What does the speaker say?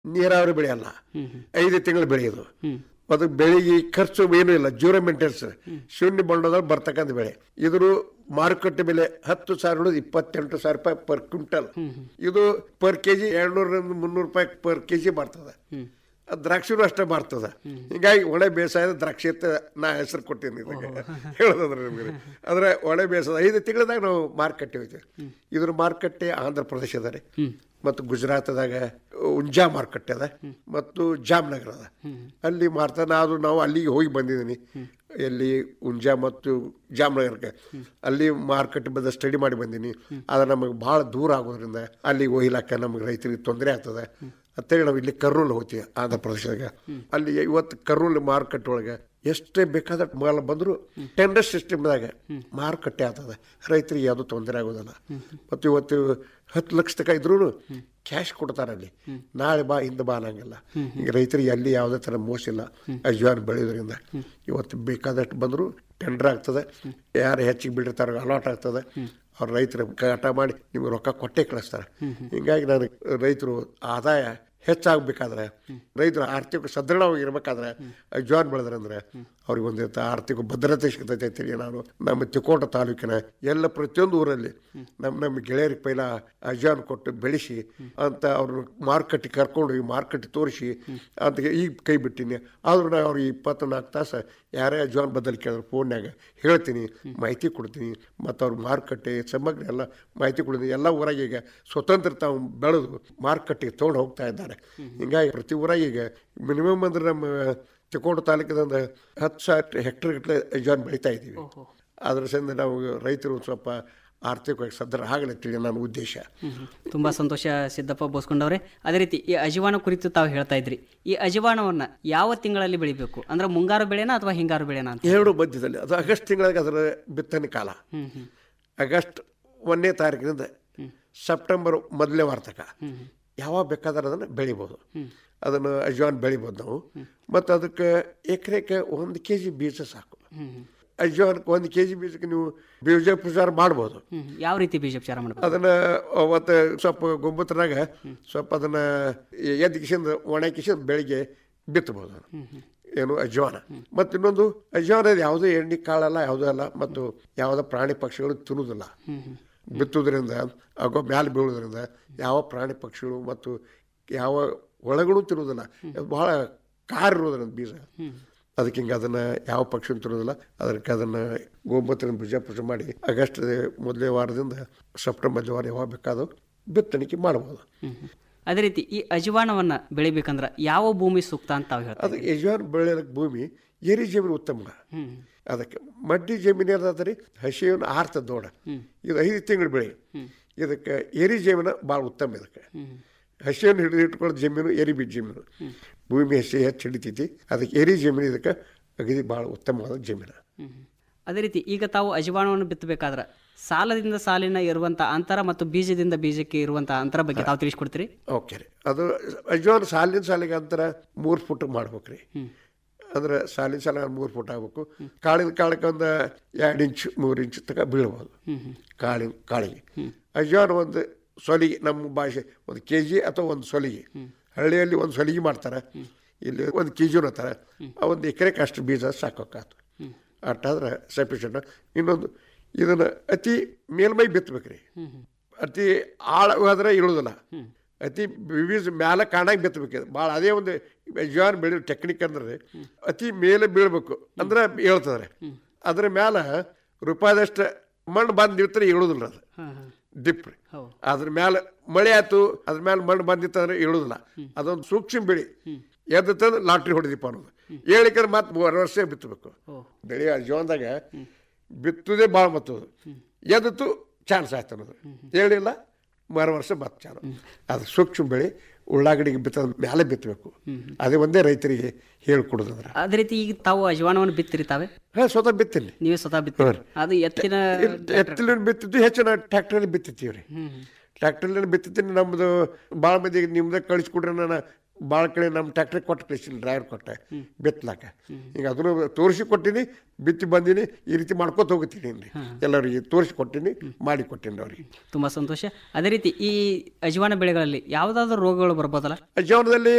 ನೀರಾವರಿ ಬೆಳೆ ಅಲ್ಲ ಹ್ಮ್ ಹ್ಮ್ ಐದು ತಿಂಗಳು ಬೆಳೆಯೋದು ಹ್ಮ್ ಅದು ಬೆಳೆಗೆ ಖರ್ಚು ಏನೂ ಇಲ್ಲ ಜೀರೋ ಮೇಂಟೆನೆನ್ಸ್ ಶೂನ್ಯ ಬಣ್ಣದಲ್ಲಿ ಬರ್ತಕ್ಕಂಥ ಬೆಳೆ ಇದ್ರ ಮಾರುಕಟ್ಟೆ ಬೆಲೆ ಹತ್ತು ಸಾವಿರ ಹಿಡಿದು ಇಪ್ಪತ್ತೆಂಟು ಸಾವಿರ ರೂಪಾಯಿ ಪರ್ ಕ್ವಿಂಟಲ್ ಇದು ಪರ್ ಕೆಜಿ ಎರಡ್ನೂರರಿಂದ ಮುನ್ನೂರು ರೂಪಾಯಿ ಪರ್ ಕೆಜಿ ಬರ್ತದೆ ಹ್ಮ್ ಅದ್ ದ್ರಾಕ್ಷಿನೂ ಅಷ್ಟೇ ಬರ್ತದೆ ಹಿಂಗಾಗಿ ಒಳ್ಳೆ ಬೇಸಾಯದ ದ್ರಾಕ್ಷಿ ಅಂತ ನಾ ಹೆಸರು ಕೊಟ್ಟಿನಿ ಇದಕ್ಕೆ ಹೇಳೋದಂದ್ರೆ ನಿಮ್ಗೆ ಅಂದ್ರೆ ಒಳ್ಳೆ ಬೇಸಾಯ ಐದು ತಿಂಗಳದಾಗ ನಾವು ಮಾರುಕಟ್ಟೆ ಹೋಗ್ತೀವಿ ಇದ್ರ ಮಾರುಕಟ್ಟೆ ಆಂಧ್ರ ಪ್ರದೇಶ ಅದ ರೀ ಮತ್ತು ಗುಜರಾತದಾಗ ಉಂಜಾ ಮಾರುಕಟ್ಟೆ ಅದ ಮತ್ತು ಜಾಮ್ನಗರ ಅದ ಅಲ್ಲಿ ಮಾರ್ತಾ ನಾನು ನಾವು ಅಲ್ಲಿಗೆ ಹೋಗಿ ಬಂದಿದ್ದೀನಿ ಎಲ್ಲಿ ಉಂಜಾ ಮತ್ತು ಜಾಮ್ನಗರಕ್ಕೆ ಅಲ್ಲಿ ಮಾರುಕಟ್ಟೆ ಬಂದ ಸ್ಟಡಿ ಮಾಡಿ ಬಂದೀನಿ ಆದ್ರೆ ನಮಗೆ ಭಾಳ ದೂರ ಆಗೋದ್ರಿಂದ ಅಲ್ಲಿಗೆ ಒಯ್ಲಾಕ ನಮಗೆ ರೈತರಿಗೆ ತೊಂದರೆ ಆಗ್ತದೆ ಅಂತೇಳಿ ನಾವು ಇಲ್ಲಿ ಕರ್ನೂಲ್ ಹೋಗ್ತೀವಿ ಆಂಧ್ರ ಪ್ರದೇಶದಾಗ ಅಲ್ಲಿ ಇವತ್ತು ಕರ್ನೂಲ್ ಮಾರುಕಟ್ಟೆ ಒಳಗೆ ಎಷ್ಟೇ ಬೇಕಾದ ಮಾಲ್ ಬಂದ್ರು ಟೆಂಡರ್ ಸಿಸ್ಟಮ್ದಾಗ ಮಾರುಕಟ್ಟೆ ಆಗ್ತದೆ ರೈತರಿಗೆ ಯಾವುದು ತೊಂದರೆ ಆಗೋದಿಲ್ಲ ಮತ್ತು ಇವತ್ತು ಹತ್ತು ಲಕ್ಷ ತನಕ ಇದ್ರೂ ಕ್ಯಾಶ್ ಕೊಡ್ತಾರೆ ಅಲ್ಲಿ ನಾಳೆ ಬಾ ಹಿಂದೆ ಬಾ ಅನ್ನಂಗಿಲ್ಲ ಈಗ ರೈತರಿಗೆ ಅಲ್ಲಿ ಯಾವುದೇ ಥರ ಮೋಸ ಇಲ್ಲ ಅಜ್ವಾನ್ ಬೆಳೆಯೋದ್ರಿಂದ ಇವತ್ತು ಬೇಕಾದಷ್ಟು ಬಂದರೂ ಟೆಂಡರ್ ಆಗ್ತದೆ ಯಾರು ಹೆಚ್ಚಿಗೆ ಬಿಟ್ಟಿರ್ತಾರೋ ಅಲಾಟ್ ಆಗ್ತದೆ ಅವ್ರ ರೈತರ ಕಾಟ ಮಾಡಿ ನಿಮ್ಗೆ ರೊಕ್ಕ ಕೊಟ್ಟೆ ಕಳಿಸ್ತಾರೆ ಹಿಂಗಾಗಿ ನಾನು ರೈತರು ಆದಾಯ ಹೆಚ್ಚಾಗಬೇಕಾದ್ರೆ ರೈತರು ಆರ್ಥಿಕ ಸದೃಢವಾಗಿರ್ಬೇಕಾದ್ರೆ ಅಜ್ವಾನ್ ಬೆಳೆದ್ರಂದ್ರೆ ಅವ್ರಿಗೆ ಒಂದು ಆರ್ಥಿಕ ಭದ್ರತೆ ಸಿಗ್ತೈತೆ ಅಂತೇಳಿ ನಾನು ನಮ್ಮ ತಿಕೋಟ ತಾಲೂಕಿನ ಎಲ್ಲ ಪ್ರತಿಯೊಂದು ಊರಲ್ಲಿ ನಮ್ಮ ನಮ್ಮ ಗೆಳೆಯರಿಗೆ ಪೈಲ ಅಜ್ವಾನ್ ಕೊಟ್ಟು ಬೆಳೆಸಿ ಅಂತ ಅವ್ರನ್ನ ಮಾರುಕಟ್ಟೆ ಕರ್ಕೊಂಡು ಹೋಗಿ ಮಾರುಕಟ್ಟೆ ತೋರಿಸಿ ಅಂತ ಈಗ ಕೈ ಬಿಟ್ಟಿನಿ ಆದ್ರೂ ನಾನು ಅವ್ರಿಗೆ ಇಪ್ಪತ್ನಾಲ್ಕು ತಾಸು ಯಾರೇ ಅಜ್ವಾನ್ ಬದಲು ಕೇಳಿದ್ರು ಫೋನ್ಯಾಗ ಹೇಳ್ತೀನಿ ಮಾಹಿತಿ ಕೊಡ್ತೀನಿ ಮತ್ತು ಅವ್ರ ಮಾರುಕಟ್ಟೆ ಸಮಗ್ರ ಎಲ್ಲ ಮಾಹಿತಿ ಕೊಡ್ತೀನಿ ಎಲ್ಲ ಊರಾಗ ಈಗ ಸ್ವತಂತ್ರ ತಾವು ಬೆಳೆದು ಮಾರುಕಟ್ಟೆಗೆ ತೊಗೊಂಡು ಹೋಗ್ತಾ ಇದ್ದಾರೆ ಹಿಂಗಾಗಿ ಪ್ರತಿ ಊರಾಗ ಈಗ ಮಿನಿಮಮ್ ಅಂದ್ರೆ ನಮ್ಮ ತಿಕೋಟ ತಾಲೂಕಿದಂದ ಹತ್ತು ಸಾವಿರ ಹೆಕ್ಟರ್ ಗಟ್ಟಲೆ ಅಜ್ವಾನ್ ಬೆಳಿತಾ ಇದ್ದೀವಿ ಅದ್ರ ಸಂದ ನಾವು ರೈತರು ಒಂದ್ ಸ್ವಲ್ಪ ಆರ್ಥಿಕವಾಗಿ ಸದೃಢ ಆಗಲತ್ತೀವಿ ನನ್ನ ಉದ್ದೇಶ ತುಂಬಾ ಸಂತೋಷ ಸಿದ್ದಪ್ಪ ಬೋಸ್ಕೊಂಡವ್ರೆ ಅದೇ ರೀತಿ ಈ ಅಜವಾನ ಕುರಿತು ತಾವು ಹೇಳ್ತಾ ಇದ್ರಿ ಈ ಅಜವಾನವನ್ನ ಯಾವ ತಿಂಗಳಲ್ಲಿ ಬೆಳಿಬೇಕು ಅಂದ್ರೆ ಮುಂಗಾರು ಬೆಳೆನಾ ಅಥವಾ ಹಿಂಗಾರು ಬೆಳೆನಾ ಅಂತ ಎರಡು ಮಧ್ಯದಲ್ಲಿ ಅದು ಆಗಸ್ಟ್ ತಿಂಗಳಿಗೆ ಅದರ ಬಿತ್ತನೆ ಕಾಲ ಹ್ಮ್ ಹ್ಮ್ ಆಗಸ್ಟ್ ಒಂದನೇ ತಾರೀಕಿನಿಂದ ಸೆಪ್ಟೆಂಬರ್ ಮೊದಲನೇ ವಾರ ತನಕ ಯಾವಾಗ ಬೇಕಾದ್ರೆ ಅದನ್ನು ಬೆಳಿಬೋದು ಅದನ್ನು ಅಜ್ವಾನ್ ಬೆಳಿಬೋದು ನಾವು ಮತ್ತು ಅದಕ್ಕೆ ಎಕರೆಗೆ ಒಂದು ಕೆ ಜಿ ಬೀಜ ಸಾಕು ಹ್ಮ್ ಹ್ಮ್. ಅಜ್ವಾನ್ಗೆ ಒಂದು ಕೆ ಜಿ ಬೀಜಕ್ಕೆ ನೀವು ಬೀಜ ಪ್ರಚಾರ ಮಾಡ್ಬೋದು ಹ್ಮ್ ಯಾವ ರೀತಿ ಬೀಜೋಪಚಾರ ಮಾಡಬೇಕು ಅದನ್ನ ಅವತ್ತು ಸ್ವಲ್ಪ ಗೊಬ್ಬರನಾಗ ಸ್ವಲ್ಪ ಅದನ್ನ ಎದ್ದು ಕಿಸಿಂದ ಒಣ ಕಿಸಿಂದ ಬೆಳಿಗ್ಗೆ ಬಿತ್ತಬಹುದು ಏನು ಅಜ್ವಾನ ಮತ್ತು ಇನ್ನೊಂದು ಅಜ್ವಾನ ಯಾವುದೇ ಎಣ್ಣೆ ಕಾಳಲ್ಲ ಯಾವುದೂ ಅಲ್ಲ ಮತ್ತು ಯಾವುದೇ ಪ್ರಾಣಿ ಪಕ್ಷಿಗಳು ತಿನ್ನುವುದಿಲ್ಲ ಬಿತ್ತುವುದರಿಂದ ಆಗೋ ಮ್ಯಾಲೆ ಬೀಳೋದ್ರಿಂದ ಯಾವ ಪ್ರಾಣಿ ಪಕ್ಷಿಗಳು ಮತ್ತು ಯಾವ ಒಳಗಳು ತಿನ್ನುವುದಿಲ್ಲ ಅದು ಬಹಳ ಕಾರ್ ಇರೋದ್ರಿಂದ ಬೀಜ ಅದಕ್ಕೆ ಹಿಂಗೆ ಅದನ್ನ ಯಾವ ಪಕ್ಷಿ ತಿನ್ನೋದಿಲ್ಲ ಅದಕ್ಕೆ ಅದನ್ನ ಗೋಮೂತ್ರ ಬೀಜ ಪೂಜೆ ಮಾಡಿ ಆಗಸ್ಟ್ ಮೊದಲನೇ ವಾರದಿಂದ ಸೆಪ್ಟೆಂಬರ್ ಮೊದಲನೇ ವಾರ ಯಾವಾಗ ಬೇಕಾದೋ ಬಿತ್ತಣಿಕೆ ಮಾಡ್ಬೋದು ಹ್ಮ್ ಹ್ಮ್. ಅದೇ ರೀತಿ ಈ ಅಜವಾನವನ್ನ ಬೆಳಿಬೇಕಂದ್ರ ಯಾವ ಭೂಮಿ ಸೂಕ್ತ ಅಂತ ತಾವು ಹೇಳ್ತಾ ಅದಕ್ಕೆ ಯಜಮಾನ್ ಬೆಳೆಯಲಿಕ್ಕೆ ಭೂಮಿ ಎರಿ ಜಮೀನು ಉತ್ತಮ ಹ್ಮ್ ಅದಕ್ಕೆ ಮಡ್ಡಿ ಜಮೀನು ಏನಾದ್ರಿ ಹಸಿಯನ್ನು ಆರ್ತದ ನೋಡ ಇದು ಐದು ತಿಂಗಳು ಬೆಳೆ ಇದಕ್ಕೆ ಎರಿ ಜಮೀನು ಭಾಳ ಉತ್ತಮ ಇದಕ್ಕೆ ಹಸಿಯನ್ನು ಹಿಡಿದು ಇಟ್ಕೊಳ್ಳೋದು ಜಮೀನು ಎರಿ ಬೀಜ ಜಮೀನು ಭೂಮಿ ಹಸಿ ಹೆಚ್ಚು ಹಿಡಿತೈತಿ ಅದಕ್ಕೆ ಎರಿ ಜಮೀನು ಇದಕ್ಕೆ ಅಗದಿ ಭಾಳ ಉತ್ತಮವಾದ ಜಮೀನು ಹ್ಮ್ ಹ್ಮ್. ಅದೇ ರೀತಿ ಈಗ ತಾವು ಅಜವಾನವನ್ನು ಬಿತ್ತಬೇಕಾದ್ರೆ ಸಾಲದಿಂದ ಸಾಲಿನ ಇರುವಂತ ಅಂತರ ಮತ್ತು ಬೀಜದಿಂದ ಬೀಜಕ್ಕೆ ಇರುವಂತ ಅಂತರ ಬಗ್ಗೆ ತಾವು ತಿಳಿಸ್ಕೊಡ್ತೀರಿ ಓಕೆ ರೀ ಅದು ಅಜ್ವಾನ್ ಸಾಲಿನ ಸಾಲಿಗೆ ಅಂತರ ಮೂರು ಫುಟ್ ಮಾಡ್ಬೇಕ್ರಿ ಅಂದ್ರೆ ಸಾಲಿನ ಸಾಲ ಮೂರು ಫುಟ್ ಆಗ್ಬೇಕು ಕಾಳಿನ ಕಾಳಕ್ಕೆ ಒಂದು ಎರಡು ಇಂಚ್ ಮೂರು ಇಂಚ್ ತನಕ ಬೀಳ್ಬೋದು ಕಾಳಿನ ಕಾಳಿಗೆ ಅಜ್ವಾನ್ ಒಂದು ಸೊಲಿಗೆ ನಮ್ಮ ಭಾಷೆ ಒಂದು ಕೆ ಜಿ ಅಥವಾ ಒಂದು ಸೊಲಿಗೆ ಹಳ್ಳಿಯಲ್ಲಿ ಒಂದು ಸೊಲಿಗೆ ಮಾಡ್ತಾರೆ ಇಲ್ಲಿ ಒಂದು ಕೆ ಜಿನೂ ಅಂತಾರೆ ಆ ಒಂದು ಎಕರೆಗೆ ಅಷ್ಟು ಬೀಜ ಸಾಕೋಕ್ಕಾತು ಅಷ್ಟಾದ್ರೆ ಸಫಿಷಿಯಂಟ್ ಇನ್ನೊಂದು ಇದನ್ನು ಅತಿ ಮೇಲ್ಮೈ ಬಿತ್ತಬೇಕ್ರಿ ಅತಿ ಆಳವಾದ್ರೆ ಇಳುವುದಿಲ್ಲ ಅತಿ ಬೀಜ ಮ್ಯಾಲ ಕಾಣಾಗ ಬಿತ್ತಬೇಕು ಭಾಳ ಅದೇ ಒಂದು ಜವಾನ್ ಬೆಳೆಯೋ ಟೆಕ್ನಿಕ್ ಅಂದ್ರೆ ಅತಿ ಮೇಲೆ ಬೀಳ್ಬೇಕು ಅಂದ್ರೆ ಹೇಳ್ತದ್ರೆ ಅದ್ರ ಮ್ಯಾಲ ರೂಪಾಯಿದಷ್ಟು ಮಣ್ಣು ಬಂದು ನಿಲ್ತಾರೆ ಇಳುವುದಿಲ್ಲ ಅದು ಡಿಪ್ ರೀ ಹೌದು. ಅದ್ರ ಮ್ಯಾಲ ಮಳೆ ಆಯ್ತು ಅದ್ರ ಮ್ಯಾಲ ಮಣ್ಣು ಬಂದಿತ್ತಂದ್ರೆ ಇಳುವುದಿಲ್ಲ ಅದೊಂದು ಸೂಕ್ಷ್ಮ ಬೆಳೆ ಎದ್ದತ್ತಂದ್ರೆ ಲಾಟ್ರಿ ಹೊಡೆದಿಪ್ಪ ಅನ್ನೋದು ಹೇಳಿಕಂದ್ರೆ ಮತ್ತೆ ಮೂರು ವರ್ಷ ಬಿತ್ತಬೇಕು ಬೆಳೆ ಜೀವನದಾಗ ಬಿತ್ತುದೇ ಭಾಳ ಮತ್ತದು ಎದ್ದತ್ತು ಚಾನ್ಸ್ ಆಯ್ತು ಅನ್ನೋದು ಹೇಳಿಲ್ಲ ಮರು ವರ್ಷ ಮತ್ತೆ ಚಾಲು ಅದು ಸೂಕ್ಷ್ಮ ಬೆಳೆ ಉಳ್ಳಾಗಡ್ಡಿಗೆ ಬಿತ್ತ ಮ್ಯಾಲೆ ಬಿತ್ತಬೇಕು ಅದೇ ಒಂದೇ ರೈತರಿಗೆ ಹೇಳ್ಕೊಡೋದಂದ್ರೆ ಅದೇ ರೀತಿ ಈಗ ತಾವು ಅಜವಾನವನ್ನು ಬಿತ್ತಿರಿ ತಾವೇ ಹಾಂ ಸ್ವತಃ ಬಿತ್ತೀನಿ ನೀವೇ ಸ್ವತಃ ಬಿತ್ತಿರಿ ಅದು ಎತ್ತಿನ ಎತ್ತಲಿನ ಬಿತ್ತಿದ್ದು ಹೆಚ್ಚು ನಾವು ಟ್ರ್ಯಾಕ್ಟರಲ್ಲಿ ಬಿತ್ತಿತ್ತೀವಿ ರೀ ಟ್ರ್ಯಾಕ್ಟರ್ಲಿ ಬಿತ್ತಿದ್ದೀನಿ ನಮ್ಮದು ಭಾಳ ಮಂದಿಗೆ ನಿಮ್ದೇ ಕಳಿಸ್ಕೊಡ್ರಿ ನಾನು ಭಾಳ ಕಡೆ ನಮ್ಮ ಟ್ರ್ಯಾಕ್ಟ್ರಿಗೆ ಕೊಟ್ಟು ಕಳಿಸಿನಿ ಡ್ರೈವರ್ ಕೊಟ್ಟೆ ಬಿತ್ತಲಾಕ ಈಗ ಅದನ್ನು ತೋರಿಸಿ ಕೊಟ್ಟಿನಿ ಬಿತ್ತಿ ಬಂದೀನಿ ಈ ರೀತಿ ಮಾಡ್ಕೊತ ಹೋಗ್ತೀನಿ ರೀ ಎಲ್ಲರಿಗೆ ತೋರಿಸಿ ಕೊಟ್ಟಿನಿ ಮಾಡಿ ಕೊಟ್ಟೀನಿ ಅವ್ರಿಗೆ ತುಂಬಾ ಸಂತೋಷ ಅದೇ ರೀತಿ ಈ ಅಜವಾನ ಬೆಳೆಗಳಲ್ಲಿ ಯಾವುದಾದ್ರೂ ರೋಗಗಳು ಬರ್ಬೋದಲ್ಲ ಜೀವನದಲ್ಲಿ